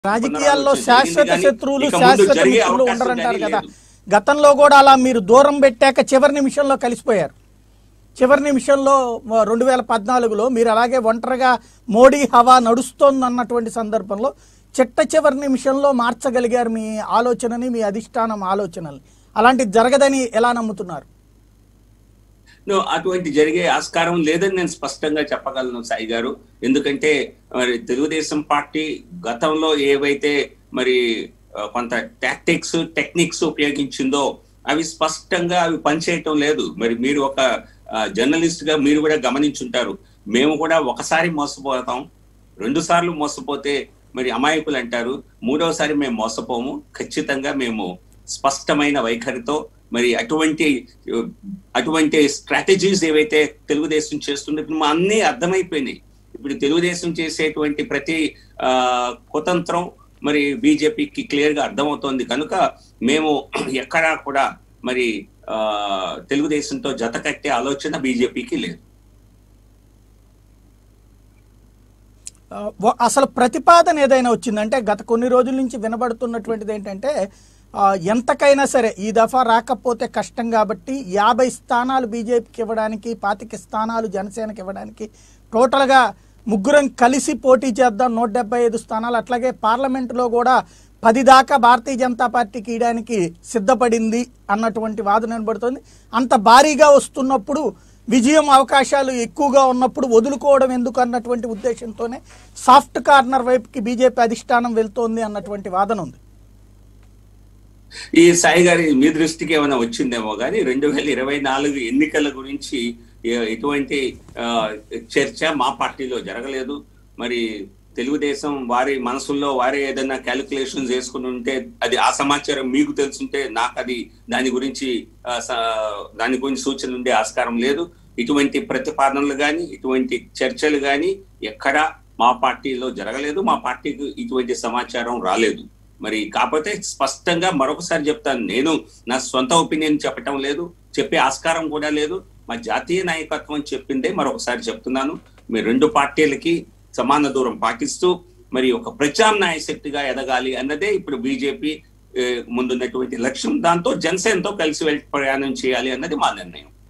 రాజకీయాల్లో జరిగింది శాశ్వత కానీ శత్రువులు ఇక ముందు శాశ్వత జరిగే మిత్రులు అవకాశం ఉండరంటారు కానీ కదా లేదు. గతంలో కూడా అలా మీరు దూరం పెట్టాక చివరి నిమిషంలో కలిసిపోయారు చివరి నిమిషంలో రెండు వేల పద్నాలుగులో మీరు అలాగే ఒంటరిగా మోడీ హవా నడుస్తోంది అన్నటువంటి సందర్భంలో చిట్ట చివరి నిమిషంలో మార్చగలిగారు మీ ఆలోచనని మీ అధిష్టానం ఆలోచనల్ని అలాంటిది జరగదని ఎలా నమ్ముతున్నారు నో, అటువంటి జరిగే ఆస్కారం లేదని నేను స్పష్టంగా చెప్పగలను సాయి గారు ఎందుకంటే మరి తెలుగుదేశం పార్టీ గతంలో ఏవైతే మరి ఆ, కొంత టాక్టిక్స్ టెక్నిక్స్ ఉపయోగించిందో అవి స్పష్టంగా అవి పనిచేయటం లేదు మరి మీరు ఒక జర్నలిస్ట్ గా మీరు కూడా గమనించుంటారు మేము కూడా ఒకసారి మోసపోతాం రెండు సార్లు మోసపోతే మరి అమాయకులు అంటారు మూడవసారి మేము మోసపోము ఖచ్చితంగా మేము స్పష్టమైన వైఖరితో మరి అటువంటి అటువంటి స్ట్రాటజీస్ ఏవైతే తెలుగుదేశం చేస్తున్నప్పుడు అన్నీ అర్థమైపోయినాయి ఇప్పుడు తెలుగుదేశం చేసేటువంటి ప్రతి ఆ, కుతంత్రం మరి బీజేపీకి క్లియర్ గా అర్థమవుతోంది కనుక మేము ఎక్కడా కూడా మరి ఆ, తెలుగుదేశంతో జత కట్టే ఆలోచన బీజేపీకి లేదు ఆ, వ- అసలు ప్రతిపాదన ఏదైనా వచ్చిందంటే గత కొన్ని రోజుల నుంచి వినబడుతున్నటువంటిది ఏంటంటే ఆ, ఎంతకైనా సరే ఈ దఫా రాకపోతే కష్టం కాబట్టి యాభై స్థానాలు బీజేపీకి ఇవ్వడానికి పాతిక స్థానాలు జనసేనకి ఇవ్వడానికి టోటల్గా ముగ్గురం కలిసి పోటీ చేద్దాం నూట డెబ్బై ఐదు స్థానాలు అట్లాగే పార్లమెంటులో కూడా పది దాకా భారతీయ జనతా పార్టీకి ఇవ్వడానికి సిద్ధపడింది అన్నటువంటి వాదన వినబడుతుంది అంత భారీగా వస్తున్నప్పుడు విజయం అవకాశాలు ఎక్కువగా ఉన్నప్పుడు వదులుకోవడం ఎందుకు అన్నటువంటి ఉద్దేశంతోనే సాఫ్ట్ కార్నర్ వైపుకి బీజేపీ అధిష్టానం వెళ్తోంది అన్నటువంటి వాదన ఉంది ఈ సాయి గారి మీ దృష్టికి ఏమైనా వచ్చిందేమో కానీ రెండు వేల ఇరవై నాలుగు ఎన్నికల గురించి ఎ- ఎటువంటి ఆ, చర్చ మా పార్టీలో జరగలేదు మరి తెలుగుదేశం వారి మనసుల్లో వారే ఏదైనా క్యాలిక్యులేషన్స్ వేసుకుని ఉంటే అది ఆ సమాచారం మీకు తెలుసుంటే నాకు అది దాని గురించి ఆ, స- దాని గురించి సూచన ఉండే ఆస్కారం లేదు ఇటువంటి ప్రతిపాదనలు కానీ ఇటువంటి చర్చలు కానీ ఎక్కడా మా పార్టీలో జరగలేదు మా పార్టీకి ఇటువంటి సమాచారం రాలేదు మరి కాకపోతే స్పష్టంగా మరొకసారి చెప్తాను నేను నా సొంత ఒపీనియన్ చెప్పటం లేదు చెప్పే ఆస్కారం కూడా లేదు మా జాతీయ నాయకత్వం చెప్పిందే మరొకసారి చెప్తున్నాను మీ రెండు పార్టీలకి సమాన దూరం పాటిస్తూ మరి ఒక ప్రత్యామ్నాయ శక్తిగా ఎదగాలి అన్నదే ఇప్పుడు బీజేపీ ముందున్నటువంటి లక్ష్యం దాంతో జనసేనతో కలిసి వెళ్ళి ప్రయాణం చేయాలి అన్నది మా నిర్ణయం